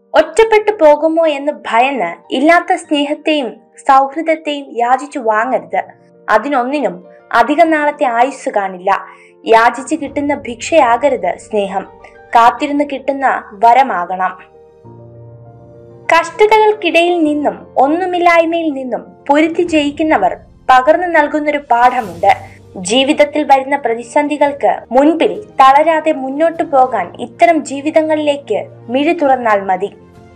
ഒറ്റപ്പെട്ടു പോകുമോ എന്ന് ഭയന്ന് ഇല്ലാത്ത സ്നേഹത്തെയും സൗഹൃദത്തെയും യാചിച്ചു വാങ്ങരുത് അതിനൊന്നിനും അധിക നാളത്തെ ആയുസ് കാണില്ല യാചിച്ച് കിട്ടുന്ന ഭിക്ഷയാകരുത് സ്നേഹം കാത്തിരുന്ന് കിട്ടുന്ന വരമാകണം കഷ്ടതകൾക്കിടയിൽ നിന്നും ഒന്നുമില്ലായ്മയിൽ നിന്നും പൊരുത്തി ജയിക്കുന്നവർ പകർന്നു നൽകുന്നൊരു പാഠമുണ്ട് ജീവിതത്തിൽ വരുന്ന പ്രതിസന്ധികൾക്ക് മുൻപിൽ തളരാതെ മുന്നോട്ടു പോകാൻ ഇത്തരം ജീവിതങ്ങളിലേക്ക് മിഴി തുറന്നാൽ മതി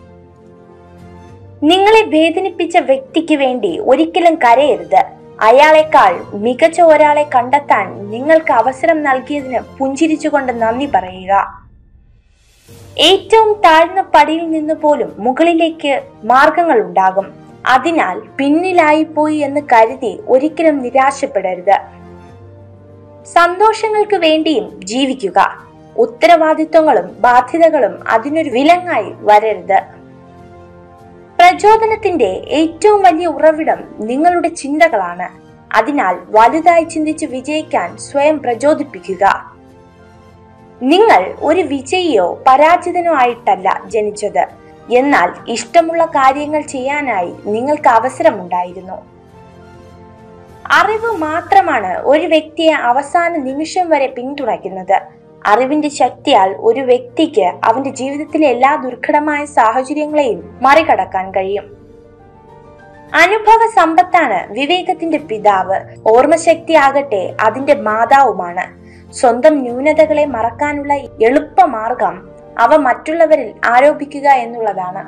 നിങ്ങളെ വേദനിപ്പിച്ച വ്യക്തിക്ക് വേണ്ടി ഒരിക്കലും കരയരുത് അയാളെക്കാൾ മികച്ച ഒരാളെ കണ്ടെത്താൻ നിങ്ങൾക്ക് അവസരം നൽകിയതിന് പുഞ്ചിരിച്ചുകൊണ്ട് നന്ദി പറയുക ഏറ്റവും താഴ്ന്ന പടിയിൽ നിന്ന് പോലും മുകളിലേക്ക് മാർഗങ്ങൾ ഉണ്ടാകും അതിനാൽ പിന്നിലായി പോയി എന്ന് കരുതി ഒരിക്കലും നിരാശപ്പെടരുത് സന്തോഷങ്ങൾക്ക് വേണ്ടിയും ജീവിക്കുക ഉത്തരവാദിത്വങ്ങളും ബാധ്യതകളും അതിനൊരു വിലങ്ങായി വരരുത് പ്രചോദനത്തിന്റെ ഏറ്റവും വലിയ ഉറവിടം നിങ്ങളുടെ ചിന്തകളാണ് അതിനാൽ വലുതായി ചിന്തിച്ച് വിജയിക്കാൻ സ്വയം പ്രചോദിപ്പിക്കുക നിങ്ങൾ ഒരു വിജയിയോ പരാജിതനോ ആയിട്ടല്ല ജനിച്ചത് എന്നാൽ ഇഷ്ടമുള്ള കാര്യങ്ങൾ ചെയ്യാനായി നിങ്ങൾക്ക് അവസരമുണ്ടായിരുന്നു അറിവ് മാത്രമാണ് ഒരു വ്യക്തിയെ അവസാന നിമിഷം വരെ പിന്തുണയ്ക്കുന്നത് അറിവിന്റെ ശക്തിയാൽ ഒരു വ്യക്തിക്ക് അവന്റെ ജീവിതത്തിലെ എല്ലാ ദുർഘടമായ സാഹചര്യങ്ങളെയും മറികടക്കാൻ കഴിയും അനുഭവ സമ്പത്താണ് വിവേകത്തിന്റെ പിതാവ് ഓർമ്മശക്തി ആകട്ടെ അതിന്റെ മാതാവുമാണ് സ്വന്തം ന്യൂനതകളെ മറക്കാനുള്ള എളുപ്പമാർഗം അവ മറ്റുള്ളവരിൽ ആരോപിക്കുക എന്നുള്ളതാണ്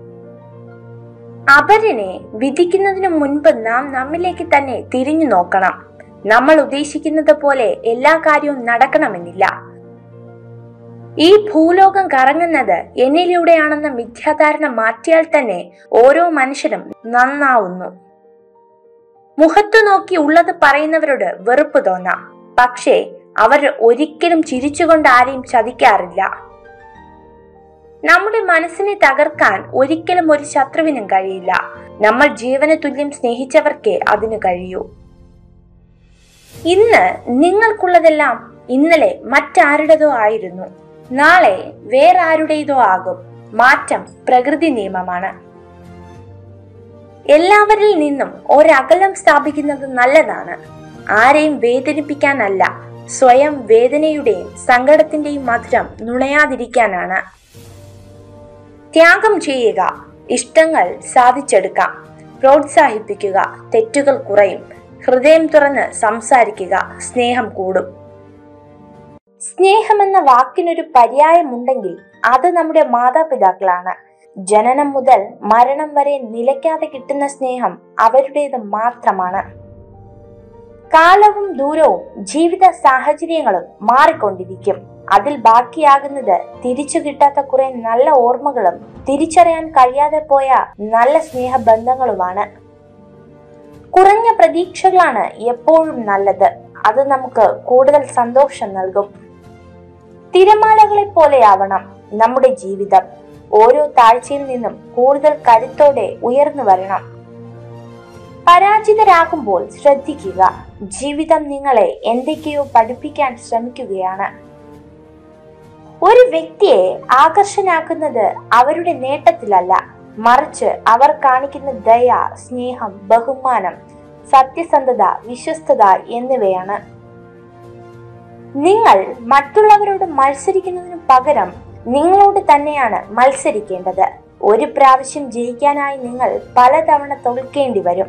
അപരനെ വിധിക്കുന്നതിനു മുൻപ് നാം നമ്മിലേക്ക് തന്നെ തിരിഞ്ഞു നോക്കണം നമ്മൾ ഉദ്ദേശിക്കുന്നത് പോലെ എല്ലാ കാര്യവും നടക്കണമെന്നില്ല ഈ ഭൂലോകം കറങ്ങുന്നത് എന്നിലൂടെയാണെന്ന മിഥ്യാധാരണ മാറ്റിയാൽ തന്നെ ഓരോ മനുഷ്യനും നന്നാവുന്നു മുഖത്തു നോക്കി ഉള്ളത് പറയുന്നവരോട് വെറുപ്പ് തോന്നാം പക്ഷേ അവർ ഒരിക്കലും ചിരിച്ചുകൊണ്ട് ആരെയും ചതിക്കാറില്ല നമ്മുടെ മനസ്സിനെ തകർക്കാൻ ഒരിക്കലും ഒരു ശത്രുവിനും കഴിയില്ല നമ്മൾ ജീവന തുല്യം സ്നേഹിച്ചവർക്കേ അതിനു കഴിയൂ ഇന്ന് നിങ്ങൾക്കുള്ളതെല്ലാം ഇന്നലെ മറ്റാരുടേതോ ആയിരുന്നു നാളെ വേറാരുടേതോ ആകും മാറ്റം പ്രകൃതി നിയമമാണ് എല്ലാവരിൽ നിന്നും ഒരകലം സ്ഥാപിക്കുന്നത് നല്ലതാണ് ആരെയും വേദനിപ്പിക്കാനല്ല സ്വയം വേദനയുടെയും സങ്കടത്തിന്റെയും മധുരം നുണയാതിരിക്കാനാണ് ത്യാഗം ചെയ്യുക ഇഷ്ടങ്ങൾ സാധിച്ചെടുക്കാം പ്രോത്സാഹിപ്പിക്കുക തെറ്റുകൾ കുറയും ഹൃദയം തുറന്ന് സംസാരിക്കുക സ്നേഹം കൂടും സ്നേഹമെന്ന വാക്കിനൊരു പര്യായമുണ്ടെങ്കിൽ അത് നമ്മുടെ മാതാപിതാക്കളാണ് ജനനം മുതൽ മരണം വരെ നിലയ്ക്കാതെ കിട്ടുന്ന സ്നേഹം അവരുടേത് മാത്രമാണ് കാലവും ദൂരവും ജീവിത സാഹചര്യങ്ങളും മാറിക്കൊണ്ടിരിക്കും അതിൽ ബാക്കിയാകുന്നത് തിരിച്ചു കിട്ടാത്ത കുറെ നല്ല ഓർമ്മകളും തിരിച്ചറിയാൻ കഴിയാതെ പോയ നല്ല സ്നേഹബന്ധങ്ങളുമാണ് കുറഞ്ഞ പ്രതീക്ഷകളാണ് എപ്പോഴും നല്ലത് അത് നമുക്ക് കൂടുതൽ സന്തോഷം നൽകും തിരമാലകളെ പോലെയാവണം നമ്മുടെ ജീവിതം ഓരോ താഴ്ചയിൽ നിന്നും കൂടുതൽ കരുത്തോടെ ഉയർന്നു വരണം പരാജിതരാകുമ്പോൾ ശ്രദ്ധിക്കുക ജീവിതം നിങ്ങളെ എന്തൊക്കെയോ പഠിപ്പിക്കാൻ ശ്രമിക്കുകയാണ് ഒരു വ്യക്തിയെ ആകർഷനാക്കുന്നത് അവരുടെ നേട്ടത്തിലല്ല മറിച്ച് അവർ കാണിക്കുന്ന ദയ സ്നേഹം ബഹുമാനം സത്യസന്ധത വിശ്വസ്തത എന്നിവയാണ് നിങ്ങൾ മറ്റുള്ളവരോട് മത്സരിക്കുന്നതിനു പകരം നിങ്ങളോട് തന്നെയാണ് മത്സരിക്കേണ്ടത് ഒരു പ്രാവശ്യം ജയിക്കാനായി നിങ്ങൾ പലതവണ തോൽക്കേണ്ടി വരും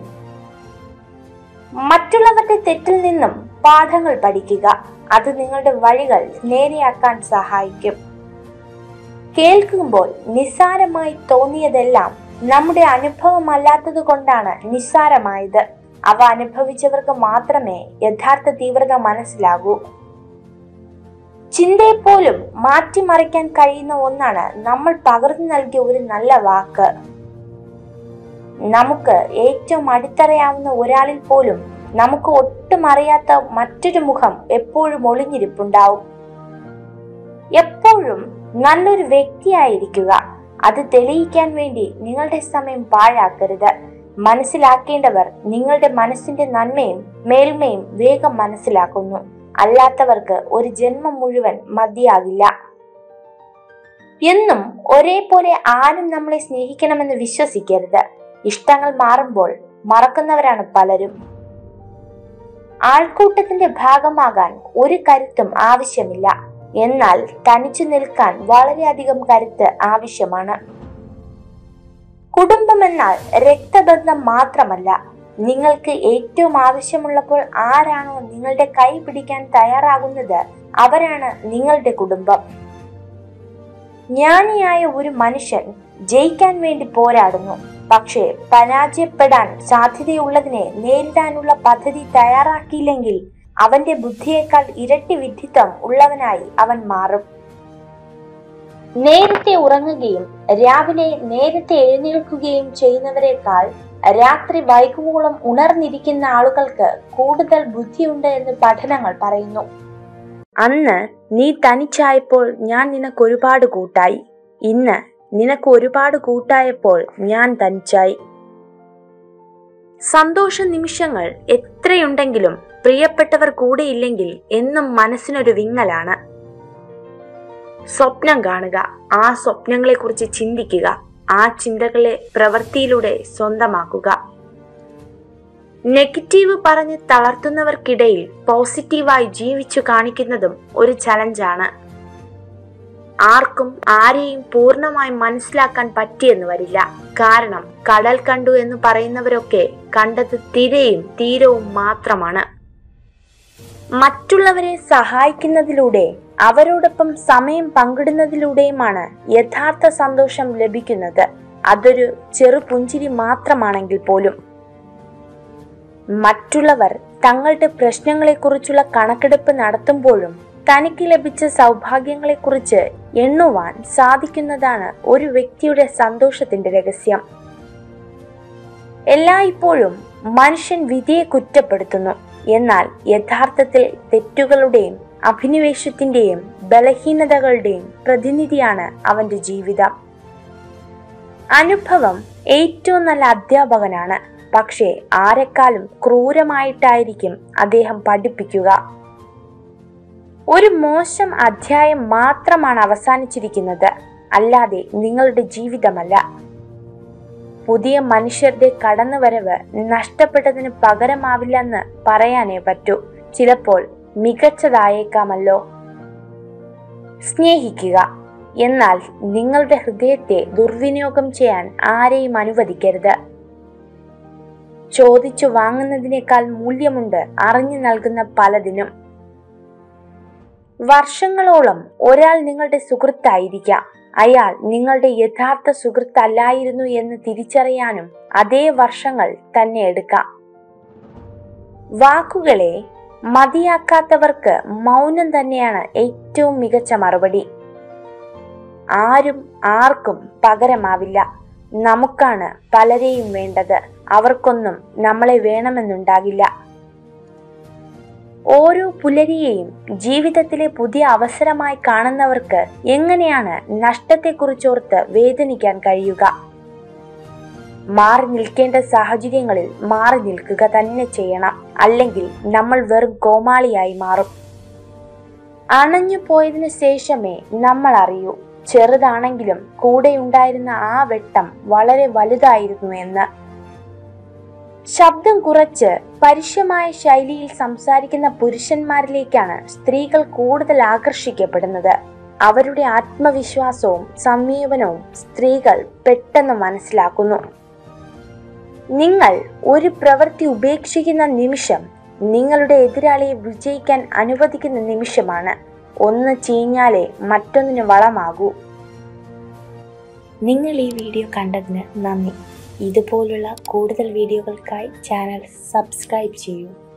മറ്റുള്ളവരുടെ തെറ്റിൽ നിന്നും പാഠങ്ങൾ പഠിക്കുക അത് നിങ്ങളുടെ വഴികൾ നേരെയാക്കാൻ സഹായിക്കും കേൾക്കുമ്പോൾ നിസ്സാരമായി തോന്നിയതെല്ലാം നമ്മുടെ അനുഭവമല്ലാത്തത് കൊണ്ടാണ് നിസ്സാരമായത് അവ അനുഭവിച്ചവർക്ക് മാത്രമേ യഥാർത്ഥ തീവ്രത മനസ്സിലാകൂ ചിന്തയെപ്പോലും മാറ്റിമറിക്കാൻ കഴിയുന്ന ഒന്നാണ് നമ്മൾ പകർന്നു നൽകിയ ഒരു നല്ല വാക്ക് നമുക്ക് ഏറ്റവും അടുത്തറിയാവുന്ന ഒരാളിൽ പോലും നമുക്ക് ഒട്ടും അറിയാത്ത മറ്റൊരു മുഖം എപ്പോഴും ഒളിഞ്ഞിരിപ്പുണ്ടാവും എപ്പോഴും നല്ലൊരു വ്യക്തിയായിരിക്കുക അത് തെളിയിക്കാൻ വേണ്ടി നിങ്ങളുടെ സമയം പാഴാക്കരുത് മനസ്സിലാക്കേണ്ടവർ നിങ്ങളുടെ മനസ്സിന്റെ നന്മയും മേൽമയും വേഗം മനസ്സിലാക്കുന്നു അല്ലാത്തവർക്ക് ഒരു ജന്മം മുഴുവൻ മതിയാകില്ല എന്നും ഒരേപോലെ ആരും നമ്മളെ സ്നേഹിക്കണമെന്ന് വിശ്വസിക്കരുത് ഇഷ്ടങ്ങൾ മാറുമ്പോൾ മറക്കുന്നവരാണ് പലരും ആൾക്കൂട്ടത്തിന്റെ ഭാഗമാകാൻ ഒരു കരുത്തും ആവശ്യമില്ല എന്നാൽ തനിച്ചു നിൽക്കാൻ വളരെയധികം കരുത്ത് ആവശ്യമാണ് കുടുംബം എന്നാൽ രക്തബന്ധം മാത്രമല്ല നിങ്ങൾക്ക് ഏറ്റവും ആവശ്യമുള്ളപ്പോൾ ആരാണോ നിങ്ങളുടെ കൈ പിടിക്കാൻ തയ്യാറാകുന്നത് അവരാണ് നിങ്ങളുടെ കുടുംബം ജ്ഞാനിയായ ഒരു മനുഷ്യൻ ജയിക്കാൻ വേണ്ടി പോരാടുന്നു പക്ഷേ പരാജയപ്പെടാൻ സാധ്യതയുള്ളതിനെ നേരിടാനുള്ള പദ്ധതി തയ്യാറാക്കിയില്ലെങ്കിൽ അവന്റെ ബുദ്ധിയേക്കാൾ ഇരട്ടി വിഡ്ഢിത്തം ഉള്ളവനായി അവൻ മാറും നേരത്തെ ഉറങ്ങുകയും രാവിലെ നേരത്തെ എഴുന്നേൽക്കുകയും ചെയ്യുന്നവരെക്കാൾ രാത്രി വൈകുവോളം ഉണർന്നിരിക്കുന്ന ആളുകൾക്ക് കൂടുതൽ ബുദ്ധിയുണ്ട് എന്ന് പഠനങ്ങൾ പറയുന്നു അന്ന് നീ തനിച്ചായപ്പോൾ ഞാൻ നിനക്ക് ഒരുപാട് കൂട്ടായി ഇന്ന് നിനക്ക് ഒരുപാട് കൂട്ടായപ്പോൾ ഞാൻ തനിച്ചായി സന്തോഷ നിമിഷങ്ങൾ എത്രയുണ്ടെങ്കിലും പ്രിയപ്പെട്ടവർ കൂടെയില്ലെങ്കിൽ എന്നും മനസ്സിനൊരു വിങ്ങലാണ് സ്വപ്നം കാണുക ആ സ്വപ്നങ്ങളെക്കുറിച്ച് ചിന്തിക്കുക ആ ചിന്തകളെ പ്രവൃത്തിയിലൂടെ സ്വന്തമാക്കുക നെഗറ്റീവ് പറഞ്ഞ് തളർത്തുന്നവർക്കിടയിൽ പോസിറ്റീവായി ജീവിച്ചു കാണിക്കുന്നതും ഒരു ചലഞ്ചാണ് ആർക്കും ആരെയും പൂർണ്ണമായി മനസ്സിലാക്കാൻ പറ്റിയെന്ന് വരില്ല കാരണം കടൽ കണ്ടു എന്ന് പറയുന്നവരൊക്കെ കണ്ടത് തിരയും തീരവും മാത്രമാണ് മറ്റുള്ളവരെ സഹായിക്കുന്നതിലൂടെ അവരോടൊപ്പം സമയം പങ്കിടുന്നതിലൂടെയുമാണ് യഥാർത്ഥ സന്തോഷം ലഭിക്കുന്നത് അതൊരു ചെറു പുഞ്ചിരി മാത്രമാണെങ്കിൽ പോലും മറ്റുള്ളവർ തങ്ങളുടെ പ്രശ്നങ്ങളെക്കുറിച്ചുള്ള കണക്കെടുപ്പ് നടത്തുമ്പോഴും തനിക്ക് ലഭിച്ച സൗഭാഗ്യങ്ങളെക്കുറിച്ച് എണ്ണുവാൻ സാധിക്കുന്നതാണ് ഒരു വ്യക്തിയുടെ സന്തോഷത്തിന്റെ രഹസ്യം എല്ലായ്പ്പോഴും മനുഷ്യൻ വിധിയെ കുറ്റപ്പെടുത്തുന്നു എന്നാൽ യഥാർത്ഥത്തിൽ തെറ്റുകളുടെയും അഭിനിവേശത്തിന്റെയും ബലഹീനതകളുടെയും പ്രതിനിധിയാണ് അവന്റെ ജീവിതം അനുഭവം ഏറ്റവും നല്ല അധ്യാപകനാണ് പക്ഷേ ആരെക്കാളും ക്രൂരമായിട്ടായിരിക്കും അദ്ദേഹം പഠിപ്പിക്കുക ഒരു മോശം അധ്യായം മാത്രമാണ് അവസാനിച്ചിരിക്കുന്നത് അല്ലാതെ നിങ്ങളുടെ ജീവിതമല്ല പുതിയ മനുഷ്യരുടെ കടന്നുവരവ് നഷ്ടപ്പെട്ടതിന് പകരമാവില്ലെന്ന് പറയാനേ പറ്റൂ ചിലപ്പോൾ മികച്ചതായേക്കാമല്ലോ സ്നേഹിക്കുക എന്നാൽ നിങ്ങളുടെ ഹൃദയത്തെ ദുർവിനിയോഗം ചെയ്യാൻ ആരെയും അനുവദിക്കരുത് ചോദിച്ചു വാങ്ങുന്നതിനേക്കാൾ മൂല്യമുണ്ട് അറിഞ്ഞു നൽകുന്ന പലതിനും വർഷങ്ങളോളം ഒരാൾ നിങ്ങളുടെ സുഹൃത്തായിരിക്കാം അയാൾ നിങ്ങളുടെ യഥാർത്ഥ സുഹൃത്തല്ലായിരുന്നു എന്ന് തിരിച്ചറിയാനും അതേ വർഷങ്ങൾ തന്നെ എടുക്കാം വാക്കുകളെ മതിയാക്കാത്തവർക്ക് മൗനം തന്നെയാണ് ഏറ്റവും മികച്ച മറുപടി ആരും ആർക്കും പകരമാവില്ല നമുക്കാണ് പലരെയും വേണ്ടത് അവർക്കൊന്നും നമ്മളെ വേണമെന്നുണ്ടാകില്ല ഓരോ പുലരിയെയും ജീവിതത്തിലെ പുതിയ അവസരമായി കാണുന്നവർക്ക് എങ്ങനെയാണ് നഷ്ടത്തെക്കുറിച്ചോർത്ത് വേദനിക്കാൻ കഴിയുക മാറി നിൽക്കേണ്ട സാഹചര്യങ്ങളിൽ മാറി നിൽക്കുക തന്നെ ചെയ്യണം അല്ലെങ്കിൽ നമ്മൾ വെറും കോമാളിയായി മാറും അണഞ്ഞു പോയതിനു ശേഷമേ നമ്മൾ അറിയൂ ചെറുതാണെങ്കിലും കൂടെയുണ്ടായിരുന്ന ആ വെട്ടം വളരെ വലുതായിരുന്നു എന്ന് ശബ്ദം കുറച്ച് പരുഷമായ ശൈലിയിൽ സംസാരിക്കുന്ന പുരുഷന്മാരിലേക്കാണ് സ്ത്രീകൾ കൂടുതൽ ആകർഷിക്കപ്പെടുന്നത് അവരുടെ ആത്മവിശ്വാസവും സംയമനവും സ്ത്രീകൾ പെട്ടെന്ന് മനസ്സിലാക്കുന്നു നിങ്ങൾ ഒരു പ്രവൃത്തി ഉപേക്ഷിക്കുന്ന നിമിഷം നിങ്ങളുടെ എതിരാളിയെ വിജയിക്കാൻ അനുവദിക്കുന്ന നിമിഷമാണ് ഒന്ന് ചീഞ്ഞാലേ മറ്റൊന്നിന് വളമാകൂ നിങ്ങൾ ഈ വീഡിയോ കണ്ടതിന് നന്ദി ഇതുപോലുള്ള കൂടുതൽ വീഡിയോകൾക്കായി ചാനൽ സബ്സ്ക്രൈബ് ചെയ്യൂ